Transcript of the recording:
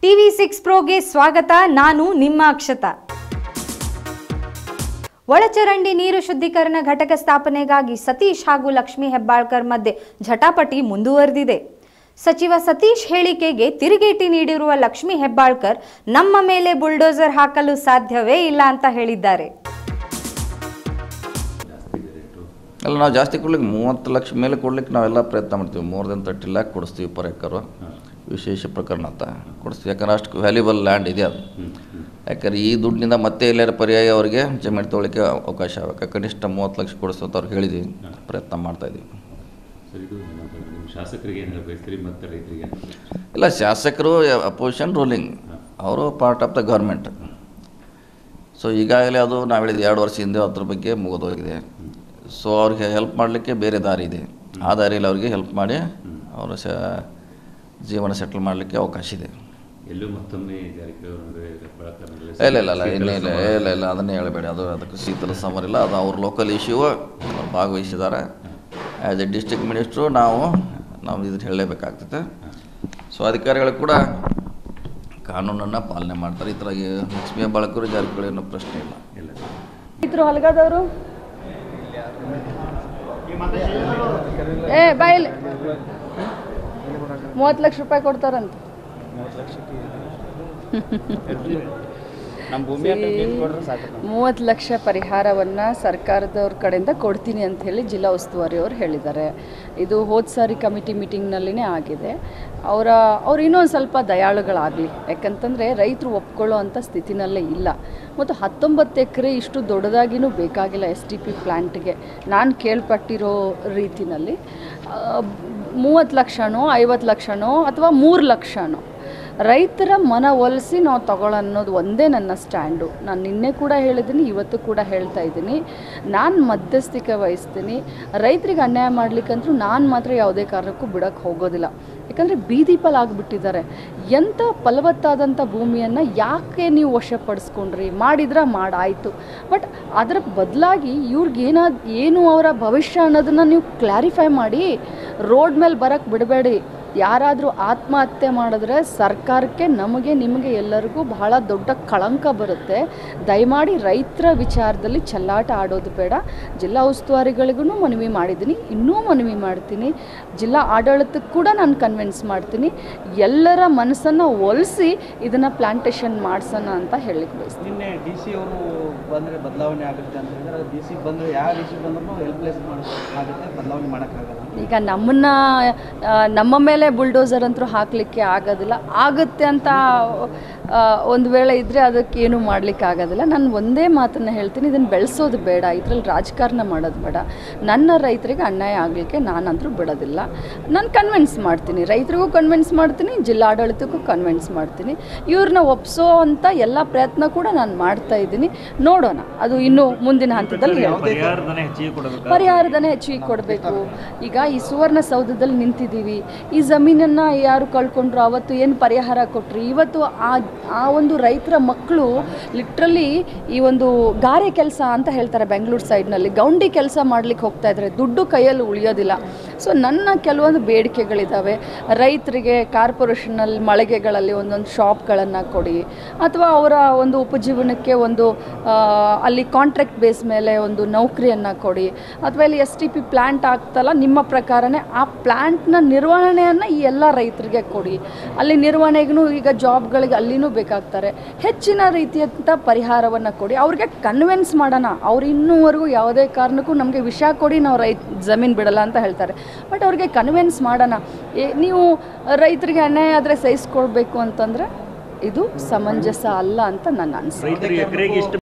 TV six ಪ್ರೋಗೆ ಸ್ವಾಗತ ನಾನು ನಿಮ್ಮ ಅಕ್ಷತಾ ಒಳಚರಂಡಿ ನೀರು ಶುದ್ಧೀಕರಣ ಘಟಕ ಸ್ಥಾಪನೆಗಾಗಿ ಸತೀಶ್ ಹಾಗೂ ಲಕ್ಷ್ಮೀ ಹೆಬ್ಬಾಳ್ಕರ್ ಮಧ್ಯೆ ಝಟಾಪಟಿ ಮುಂದುವರೆದಿದೆ ಸಚಿವ ಸತೀಶ್ ಹೇಳಿಕೆಗೆ ತಿರುಗೇಟಿ ನೀಡಿರುವ ಲಕ್ಷ್ಮೀ ಹೆಬ್ಬಾಳ್ಕರ್ ನಮ್ಮ ಮೇಲೆ ಬುಲ್ಡೋಸರ್ ಹಾಕಲು ಸಾಧ್ಯವೇ ಇಲ್ಲ ಅಂತ ಹೇಳಿದ್ದಾರೆ ಅಲ್ಲ ನಾವು ಜಾಸ್ತಿ ಕೊಡ್ಲಿಕ್ಕೆ ಮೂವತ್ತು ಲಕ್ಷ ಮೇಲೆ ಕೊಡ್ಲಿಕ್ಕೆ ನಾವೆಲ್ಲ ಪ್ರಯತ್ನ ಮಾಡ್ತೀವಿ ಮೋರ್ ದೆನ್ ತರ್ಟಿ ಲ್ಯಾಕ್ ಕೊಡಿಸ್ತೀವಿ ಪರ್ ಎಕರು ವಿಶೇಷ ಪ್ರಕರಣ ಅಂತ ಕೊಡಿಸ್ತೀವಿ ಯಾಕಂದ್ರೆ ಅಷ್ಟು ವ್ಯಾಲ್ಯೂಬಲ್ ಲ್ಯಾಂಡ್ ಇದೆ ಅದು ಯಾಕಂದ್ರೆ ಈ ದುಡ್ಡಿನಿಂದ ಮತ್ತೆ ಎಲ್ಲಾರ ಪರ್ಯಾಯ ಅವರಿಗೆ ಜಮೀನು ತೊಗೊಳಿಕ್ಕೆ ಅವಕಾಶ ಆಗಬೇಕು ಕನಿಷ್ಠ ಮೂವತ್ತು ಲಕ್ಷ ಕೊಡಿಸ್ತು ಅಂತ ಅವ್ರಿಗೆ ಹೇಳಿದ್ದೀವಿ ಪ್ರಯತ್ನ ಮಾಡ್ತಾ ಇದ್ದೀವಿ ಸರ್ ಇದು ಏನಂತ ನಿಮ್ಮ ಶಾಸಕರಿಗೆ ಏನು ಹೇಳಿ ಬಯಸ್ತೀರಿ ಮತ್ತು ರೈತರಿಗೆ ಇಲ್ಲ ಶಾಸಕರು ಅಪೋಸಿಷನ್ ರೂಲಿಂಗ್ ಅವರು part of the government so ಈಗಾಗಲೇ ಅದು ನಾವು ಹೇಳಿದ ಎರಡು ವರ್ಷ ಹಿಂದೆ ಅದ್ರ ಬಗ್ಗೆ ಮುಗಿದೋಗಿದೆ ಸೊ ಅವ್ರಿಗೆ ಹೆಲ್ಪ್ ಮಾಡಲಿಕ್ಕೆ ಬೇರೆ ದಾರಿ ಇದೆ ಆ ದಾರಿಯಲ್ಲಿ ಅವ್ರಿಗೆ ಹೆಲ್ಪ್ ಮಾಡಿ ಅವರ ಸ ಜೀವನ ಸೆಟ್ಲ್ ಮಾಡಲಿಕ್ಕೆ ಅವಕಾಶ ಇದೆ ಎಲ್ಲೂ ಮತ್ತೊಮ್ಮೆ ಜಾರಕಿಹೊಳಿ ನಡುವೆ ಹೆಬ್ಬಾಳ್ಕರ್ ನಡುವೆ ಇಲ್ಲ ಇಲ್ಲ ಇಲ್ಲ ಇಲ್ಲ ಇಲ್ಲ ಇಲ್ಲ ಇಲ್ಲ ಅದನ್ನೇ ಹೇಳಬೇಡಿ ಅದು ಅದಕ್ಕೆ ಶೀತಲ ಸಮರ ಇಲ್ಲ ಅದು ಅವ್ರ ಲೋಕಲ್ ಇಶ್ಯೂ ಅವ್ರು ಭಾಗವಹಿಸಿದ್ದಾರೆ ಆ್ಯಸ್ ಎ ಡಿಸ್ಟ್ರಿಕ್ಟ್ ಮಿನಿಸ್ಟ್ರು ನಾವು ನಾವು ಇದನ್ನು ಹೇಳಲೇಬೇಕಾಗ್ತದೆ ಸೊ ಅಧಿಕಾರಿಗಳು ಕೂಡ ಕಾನೂನನ್ನು ಪಾಲನೆ ಮಾಡ್ತಾರೆ ಈ ಥರ ಈ ಲಕ್ಷ್ಮೀ ಬಾಳಕರು ಜಾರಕಿಹೊಳಿ ಅನ್ನೋ ಪ್ರಶ್ನೆ ಇಲ್ಲ ಇಲ್ಲ ಇದ್ರು ಹಲಗದವರು ಏ ಬಾಯಿಲ್ ಮೂವತ್ತು ಲಕ್ಷ ರೂಪಾಯಿ ಕೊಡ್ತಾರಂತ ಮೂವತ್ತು ಲಕ್ಷ ಪರಿಹಾರವನ್ನು ಸರ್ಕಾರದವ್ರ ಕಡೆಯಿಂದ ಕೊಡ್ತೀನಿ ಅಂತ ಹೇಳಿ ಜಿಲ್ಲಾ ಉಸ್ತುವಾರಿ ಅವರು ಹೇಳಿದ್ದಾರೆ ಇದು ಹೋದ ಸಾರಿ ಕಮಿಟಿ ಮೀಟಿಂಗ್ನಲ್ಲಿನೇ ಆಗಿದೆ ಅವರ ಅವ್ರು ಇನ್ನೊಂದು ಸ್ವಲ್ಪ ದಯಾಳುಗಳಾಗಲಿ ಯಾಕಂತಂದರೆ ರೈತರು ಒಪ್ಕೊಳ್ಳೋ ಅಂಥ ಸ್ಥಿತಿನಲ್ಲೇ ಇಲ್ಲ ಮತ್ತು ಹತ್ತೊಂಬತ್ತು ಎಕರೆ ಇಷ್ಟು ದೊಡ್ಡದಾಗಿನೂ ಬೇಕಾಗಿಲ್ಲ ಎಸ್ ಟಿ ಪಿ ಪ್ಲ್ಯಾಂಟ್ಗೆ ನಾನು ಕೇಳ್ಪಟ್ಟಿರೋ ರೀತಿನಲ್ಲಿ ಮೂವತ್ತು ಲಕ್ಷನೋ ಐವತ್ತು ಲಕ್ಷನೋ ಅಥವಾ ಮೂರು ಲಕ್ಷನೋ ರೈತರ ಮನ ಒಲಿಸಿ ನಾವು ತಗೊಳ್ಳೋ ಅನ್ನೋದು ಒಂದೇ ನನ್ನ ಸ್ಟ್ಯಾಂಡು ನಾನು ನಿನ್ನೆ ಕೂಡ ಹೇಳಿದ್ದೀನಿ ಇವತ್ತು ಕೂಡ ಹೇಳ್ತಾ ಇದ್ದೀನಿ ನಾನು ಮಧ್ಯಸ್ಥಿಕೆ ವಹಿಸ್ತೀನಿ ರೈತರಿಗೆ ಅನ್ಯಾಯ ಮಾಡ್ಲಿಕ್ಕಂತೂ ನಾನು ಮಾತ್ರ ಯಾವುದೇ ಕಾರಣಕ್ಕೂ ಬಿಡೋಕ್ಕೆ ಹೋಗೋದಿಲ್ಲ ಯಾಕಂದರೆ ಬೀದಿ ಪಾಲಾಗ್ಬಿಟ್ಟಿದ್ದಾರೆ ಎಂಥ ಫಲವತ್ತಾದಂಥ ಭೂಮಿಯನ್ನು ಯಾಕೆ ನೀವು ವಶಪಡಿಸ್ಕೊಂಡ್ರಿ ಮಾಡಿದ್ರೆ ಮಾಡಾಯಿತು ಬಟ್ ಅದರ ಬದಲಾಗಿ ಇವ್ರಿಗೆ ಏನಾದ ಏನು ಅವರ ಭವಿಷ್ಯ ಅನ್ನೋದನ್ನು ನೀವು ಕ್ಲಾರಿಫೈ ಮಾಡಿ ರೋಡ್ ಮೇಲೆ ಬರೋಕ್ಕೆ ಬಿಡಬೇಡಿ ಯಾರಾದರೂ ಆತ್ಮಹತ್ಯೆ ಮಾಡಿದ್ರೆ ಸರ್ಕಾರಕ್ಕೆ ನಮಗೆ ನಿಮಗೆ ಎಲ್ಲರಿಗೂ ಬಹಳ ದೊಡ್ಡ ಕಳಂಕ ಬರುತ್ತೆ ದಯಮಾಡಿ ರೈತರ ವಿಚಾರದಲ್ಲಿ ಚೆಲ್ಲಾಟ ಆಡೋದು ಬೇಡ ಜಿಲ್ಲಾ ಉಸ್ತುವಾರಿಗಳಿಗೂ ಮನವಿ ಮಾಡಿದ್ದೀನಿ ಇನ್ನೂ ಮನವಿ ಮಾಡ್ತೀನಿ ಜಿಲ್ಲಾ ಆಡಳಿತಕ್ಕೆ ಕೂಡ ನಾನು ಕನ್ವಿನ್ಸ್ ಮಾಡ್ತೀನಿ ಎಲ್ಲರ ಮನಸ್ಸನ್ನು ಒಲಿಸಿ ಇದನ್ನು ಪ್ಲಾಂಟೇಶನ್ ಮಾಡಿಸೋಣ ಅಂತ ಹೇಳಿಕ್ಕೆ ಬಯಸ್ತೀನಿ ನಿನ್ನೆ ಡಿ ಸಿ ಅವರು ಬಂದರೆ ಬದಲಾವಣೆ ಆಗುತ್ತೆ ಅಂತ ಹೇಳಿದ್ರೆ ಡಿ ಸಿ ಬಂದರೆ ಯಾವ ಡಿ ಸಿ ಬಂದ್ರೂ ಹೆಲ್ಪ್ಲೆಸ್ ಮಾಡಿ ಆಗುತ್ತೆ ಬದಲಾವಣೆ ಮಾಡೋಕ್ಕಾಗಲ್ಲ ಈಗ ನಮ್ಮನ್ನ ಆ, ನಮ್ಮ ಮೇಲೆ ಬುಲ್ಡೋಸರ್ ಅಂತೂ ಹಾಕಲಿಕ್ಕೆ ಆಗೋದಿಲ್ಲ ಆಗುತ್ತೆ ಅಂತ ಆ, ಒಂದು ವೇಳೆ ಇದ್ದರೆ ಅದಕ್ಕೆ ಏನು ಮಾಡಲಿಕ್ಕೆ ಆಗೋದಿಲ್ಲ ನಾನು ಒಂದೇ ಮಾತನ್ನು ಹೇಳ್ತೀನಿ ಇದನ್ನು ಬೆಳೆಸೋದು ಬೇಡ ಇದರಲ್ಲಿ ರಾಜಕಾರಣ ಮಾಡೋದು ಬೇಡ ನನ್ನ ರೈತರಿಗೆ ಅನ್ಯಾಯ ಆಗಲಿಕ್ಕೆ ನಾನಂತರೂ ಬಿಡೋದಿಲ್ಲ ನಾನು ಕನ್ವಿನ್ಸ್ ಮಾಡ್ತೀನಿ ರೈತರಿಗೂ ಕನ್ವಿನ್ಸ್ ಮಾಡ್ತೀನಿ ಜಿಲ್ಲಾಡಳಿತಕ್ಕೂ ಕನ್ವಿನ್ಸ್ ಮಾಡ್ತೀನಿ ಇವ್ರನ್ನ ಒಪ್ಸೋ ಅಂತ ಎಲ್ಲ ಪ್ರಯತ್ನ ಕೂಡ ನಾನು ಮಾಡ್ತಾ ಇದ್ದೀನಿ ನೋಡೋಣ ಅದು ಇನ್ನೂ ಮುಂದಿನ ಹಂತದಲ್ಲಿ ಹೇಳ್ತೀನಿ. ಪರಿಹಾರಧನ ಹೆಚ್ಚಿಗೆ ಕೊಡಬೇಕು ಈಗ ಈ ಸುವರ್ಣ ಸೌಧದಲ್ಲಿ ನಿಂತಿದ್ದೀವಿ ಈ ಜಮೀನನ್ನು ಯಾರು ಕಳ್ಕೊಂಡ್ರು ಅವತ್ತು ಏನು ಪರಿಹಾರ ಕೊಟ್ರಿ ಇವತ್ತು ಆ ಆ ಒಂದು ರೈತರ ಮಕ್ಕಳು ಲಿಟ್ರಲಿ ಈ ಒಂದು ಗಾರೆ ಕೆಲಸ ಅಂತ ಹೇಳ್ತಾರೆ ಬೆಂಗಳೂರು ಸೈಡ್ನಲ್ಲಿ ಗೌಂಡಿ ಕೆಲಸ ಮಾಡ್ಲಿಕ್ಕೆ ಹೋಗ್ತಾ ಇದ್ದಾರೆ ದುಡ್ಡು ಕೈಯಲ್ಲಿ ಉಳಿಯೋದಿಲ್ಲ ಸೊ ನನ್ನ ಕೆಲವೊಂದು ಬೇಡಿಕೆಗಳಿದ್ದಾವೆ ರೈತರಿಗೆ ಕಾರ್ಪೊರೇಷನಲ್ಲಿ ಮಳಿಗೆಗಳಲ್ಲಿ ಒಂದೊಂದು ಶಾಪ್ಗಳನ್ನು ಕೊಡಿ ಅಥವಾ ಅವರ ಒಂದು ಉಪಜೀವನಕ್ಕೆ ಒಂದು ಆ, ಅಲ್ಲಿ ಕಾಂಟ್ರಾಕ್ಟ್ ಬೇಸ್ ಮೇಲೆ ಒಂದು ನೌಕರಿಯನ್ನು ಕೊಡಿ ಅಥವಾ ಇಲ್ಲಿ ಎಸ್ ಟಿ ಪಿ ಪ್ಲ್ಯಾಂಟ್ ಆಗ್ತಲ್ಲ ನಿಮ್ಮ ಪ್ರಕಾರನೇ ಆ ಪ್ಲ್ಯಾಂಟ್ನ ನಿರ್ವಹಣೆಯನ್ನು ಈ ಎಲ್ಲ ರೈತರಿಗೆ ಕೊಡಿ ಅಲ್ಲಿ ನಿರ್ವಹಣೆಗೂ ಈಗ ಜಾಬ್ಗಳಿಗೆ ಅಲ್ಲಿನೂ ಬೇಕಾಗ್ತಾರೆ ಹೆಚ್ಚಿನ ರೀತಿಯಂಥ ಪರಿಹಾರವನ್ನು ಕೊಡಿ ಅವ್ರಿಗೆ ಕನ್ವಿನ್ಸ್ ಮಾಡೋಣ ಅವ್ರು ಇನ್ನೂವರೆಗೂ ಯಾವುದೇ ಕಾರಣಕ್ಕೂ ನಮಗೆ ವಿಷ ಕೊಡಿ ನಾವು ರೈತ ಜಮೀನು ಬಿಡಲ್ಲ ಅಂತ ಹೇಳ್ತಾರೆ ಬಟ್ ಅವ್ರಿಗೆ ಕನ್ವಿನ್ಸ್ ಮಾಡೋಣ ಏ ನೀವು ರೈತರಿಗೆ ಅನ್ಯಾಯ ಆದರೆ ಸಹಿಸ್ಕೊಳ್ಬೇಕು ಅಂತಂದರೆ ಇದು ಸಮಂಜಸ ಅಲ್ಲ ಅಂತ ನನ್ನ ಅನಿಸಿಕೆ ರೈತರಿಗೆ